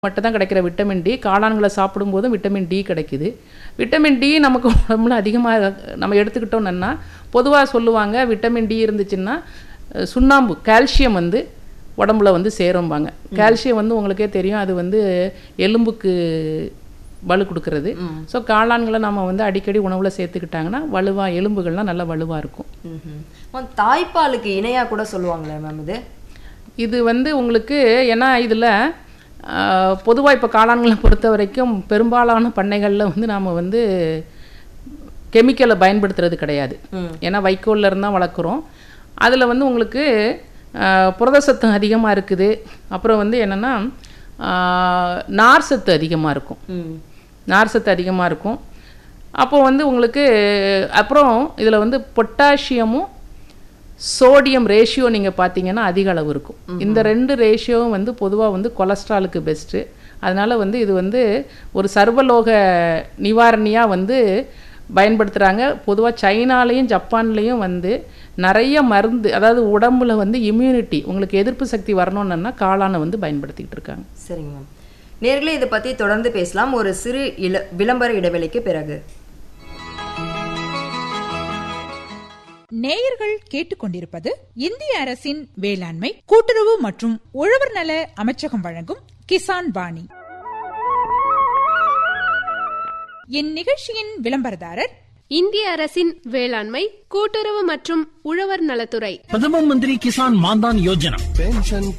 மட்டும் தான் கிடைக்கிற விட்டமின் டி காளான்களை சாப்பிடும்போதும் விட்டமின் டி கிடைக்குது விட்டமின் டி நமக்கு உடம்புல அதிகமாக நம்ம எடுத்துக்கிட்டோம்னா பொதுவாக சொல்லுவாங்க விட்டமின் டி இருந்துச்சுன்னா அஹ், சுண்ணாம்பு கால்சியம் வந்து உடம்புல வந்து சேரும்பாங்க கால்சியம் வந்து உங்களுக்கே தெரியும் அது வந்து எலும்புக்கு வலு கொடுக்கறது ஸோ காளான்களை நம்ம வந்து அடிக்கடி உணவில் சேர்த்துக்கிட்டாங்கன்னா வலுவாக எலும்புகள்லாம் நல்லா வலுவாக இருக்கும் ம்ஹும். மேம், தாய்ப்பாலுக்கு இணையா கூட சொல்லுவாங்களே மேம் இது இது வந்து உங்களுக்கு ஏன்னா இதில் பொதுவாக இப்போ காளான்களை பொறுத்த வரைக்கும் பெரும்பாலான பண்ணைகளில் வந்து நாம் வந்து கெமிக்கலை பயன்படுத்துறது கிடையாது ஏன்னா வைக்கோல்ல இருந்து தான் வளர்க்குறோம் அதில் வந்து உங்களுக்கு ஆஹ், புரதசத்து அதிகமாக இருக்குது அப்புறம் வந்து என்னென்னா நார் சத்து அதிகமாக இருக்கும் ம் நார் சத்து அதிகமாக இருக்கும் அப்போ வந்து உங்களுக்கு அப்புறம் இதில் வந்து பொட்டாசியமும் சோடியம் ரேஷியோ நீங்கள் பார்த்தீங்கன்னா அதிக அளவு இருக்கும் இந்த ரெண்டு ரேஷியோவும் வந்து பொதுவாக வந்து கொலஸ்ட்ராலுக்கு பெஸ்ட்டு அதனால் வந்து இது வந்து ஒரு சர்வலோக நிவாரணியாக வந்து பயன்படுத்துகிறாங்க பொதுவாக சைனாலேயும் ஜப்பான்லேயும் வந்து நிறைய மருந்து அதாவது உடம்புல வந்து இம்யூனிட்டி உங்களுக்கு எதிர்ப்பு சக்தி வரணும்னா காளானை வந்து பயன்படுத்திக்கிட்டு இருக்காங்க சரிங்க மேம் நேர்களே இதை பற்றி தொடர்ந்து பேசலாம் ஒரு சிறு இள விளம்பர இடைவெளிக்கு பிறகு நேயர்கள் கேட்டுக்கொண்டிருப்பது இந்திய அரசின் வேளாண்மை கூட்டுறவு மற்றும் உழவர் நல அமைச்சகம் வழங்கும் கிசான் வாணி இந்நிகழ்ச்சியின் விளம்பரதாரர் இந்திய அரசின் வேளாண்மை கூட்டுறவு மற்றும் உழவர் நலத்துறை பிரதம மந்திரி கிசான் மான்தான் யோஜனா पेंशन